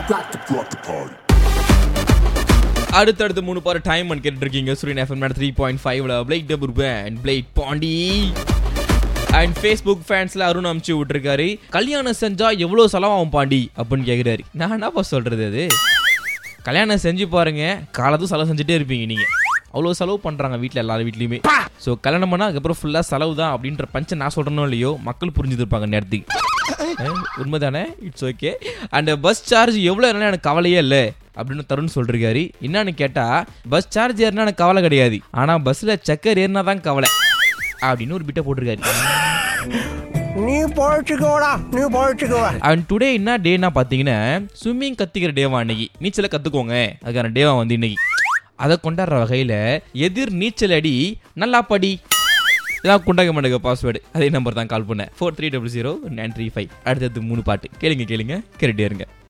got to rock the party. அடுத்தடுத்து மூணு பாரு டைம் அண்ட் கேட்டு இருக்கீங்க சூரியன் எஃப்எம் த்ரீ பாயிண்ட் ஃபைவ்ல black double and black Pandi and Facebook ஃபேன்ஸ்ல அருண் அமுச்சு விட்டுருக்காரு கல்யாணம் செஞ்சா எவ்வளவு செலவாகும் பாண்டி அப்படின்னு கேக்குறாரு நான் என்னப்பா சொல்றது அது கல்யாணம் செஞ்சு பாருங்க காலத்தும் செலவு செஞ்சுட்டே இருப்பீங்க நீங்க அவ்வளோ செலவு பண்றாங்க வீட்டில் எல்லாரும் வீட்லையுமே ஸோ கல்யாணம் பண்ணா அதுக்கப்புறம் ஃபுல்லா செலவு தான் அப்படின்ற பஞ்சம் நான் சொல்றனோ இல்லையோ மக்கள் புரிஞ்சுருப்பாங்க நேரத்துக்கு அஹ், உண்மைதானே it's okay and bus charge எவ்வளோ என்ன எனக்கு கவலையே இல்லை அப்படின்னு தருண் சொல்லிருக்காரு என்னன்னு கேட்டா பஸ் சார்ஜ் ஏறினா எனக்கு கவலை கிடையாது ஆனா பஸ்ல சக்கர் ஏறினா தான் கவலை அப்படின்னு ஒரு பிட்டை போட்டிருக்காரு நீ பழச்சுக்கோடா நீ பழச்சுக்கோ அண்ட் டுடே என்ன டேனா பார்த்தீங்கன்னா ஸ்விம்மிங் கத்துக்கிற டேவா அன்னைக்கு நீச்சலை கத்துக்கோங்க அதுக்கான டேவா வந்து இன்னைக்கு அதை கொண்டாடுற வகையில எதிர் நீச்சல் அடி நல்லா படி இதான் குண்டாக மாட்டேங்க பாஸ்வேர்டு அதே நம்பர் தான் கால் பண்ணேன் four three double zero nine three five அடுத்தது மூணு பாட்டு கேளுங்க கேளுங்க கேட்டுட்டே இருங்க